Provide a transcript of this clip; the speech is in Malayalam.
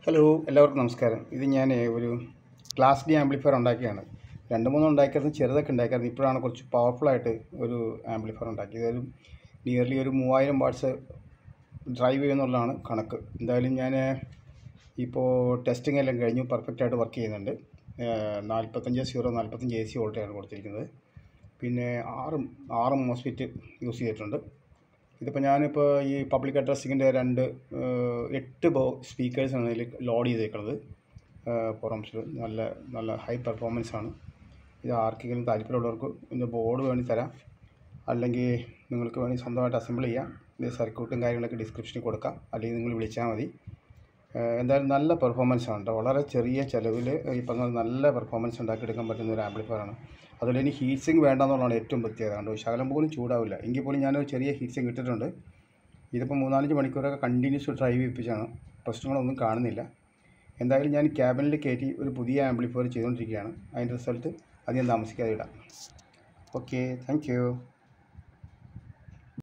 ഹലോ എല്ലാവർക്കും നമസ്കാരം ഇത് ഞാൻ ഒരു ക്ലാസ് ഡി ആംപ്ലിഫയർ ഉണ്ടാക്കിയാണ് രണ്ട് മൂന്ന് ഉണ്ടാക്കിയത് ചെറുതൊക്കെ ഉണ്ടാക്കിയത് ഇപ്പോഴാണ് കുറച്ച് പവർഫുള്ളായിട്ട് ഒരു ആംപ്ലിഫയർ ഉണ്ടാക്കിയത് ഒരു നിയർലി ഒരു മൂവായിരം വാട്ട്സ് ഡ്രൈവ് ചെയ്യുന്നുള്ളതാണ് കണക്ക് എന്തായാലും ഞാൻ ഇപ്പോൾ ടെസ്റ്റിംഗ് എല്ലാം കഴിഞ്ഞു പെർഫെക്റ്റ് ആയിട്ട് വർക്ക് ചെയ്യുന്നുണ്ട് നാൽപ്പത്തഞ്ച് സീറോ നാൽപ്പത്തഞ്ച് എ സി വോൾട്ടാണ് കൊടുത്തിരിക്കുന്നത് പിന്നെ ആറ് ആറ് മോസ്ഫിറ്റ് യൂസ് ചെയ്തിട്ടുണ്ട് ഇതിപ്പോൾ ഞാനിപ്പോൾ ഈ പബ്ലിക് അഡ്രസ്സിങ്ങിൻ്റെ രണ്ട് ഏഹ്, എട്ട് ബോ സ്പീക്കേഴ്സാണ് ഇതിൽ ലോഡ് ചെയ്തേക്കുന്നത് പുറംസിൽ നല്ല നല്ല ഹൈ പെർഫോമൻസ് ആണ് ഇത് ആർക്കെങ്കിലും താല്പര്യമുള്ളവർക്ക് ഇതിൻ്റെ ബോർഡ് വേണ്ടി തരാം അല്ലെങ്കിൽ നിങ്ങൾക്ക് വേണ്ടി സ്വന്തമായിട്ട് അസംബിൾ ചെയ്യാം ഇത് സർക്യൂട്ടും കാര്യങ്ങളൊക്കെ ഡിസ്ക്രിപ്ഷനിൽ കൊടുക്കാം അല്ലെങ്കിൽ നിങ്ങൾ വിളിച്ചാൽ മതി ഏഹ്, എന്തായാലും നല്ല പെർഫോമൻസ് ആണ് കേട്ടോ വളരെ ചെറിയ ചിലവിൽ ഈ പറഞ്ഞ പോലെ നല്ല പെർഫോമൻസ് ഉണ്ടാക്കിയെടുക്കാൻ പറ്റുന്ന ഒരു ആംപ്ലിഫയറാണ് അതുപോലെ ഇനി ഹീറ്റ് സിങ് വേണ്ടെന്നുള്ളതാണ് ഏറ്റവും പ്രത്യേകത കണ്ടോ ശകലം പോലും ചൂടാവില്ല എങ്കിൽ പോലും ഞാനൊരു ചെറിയ ഹീറ്റ് സിങ് ഇട്ടിട്ടുണ്ട് ഇതിപ്പോൾ മൂന്നാലഞ്ച് മണിക്കൂറൊക്കെ കണ്ടിന്യൂസ് ഡ്രൈവ് ചെയ്യിപ്പിച്ചാണ് പ്രശ്നങ്ങളൊന്നും കാണുന്നില്ല എന്തായാലും ഞാൻ ക്യാബിനിൽ കയറ്റി ഒരു പുതിയ ആംപ്ലിഫയർ ചെയ്തുകൊണ്ടിരിക്കുകയാണ് അതിൻ്റെ റിസൾട്ട് അധികം താമസിക്കാതെ ഇടാം ഓക്കെ താങ്ക് യു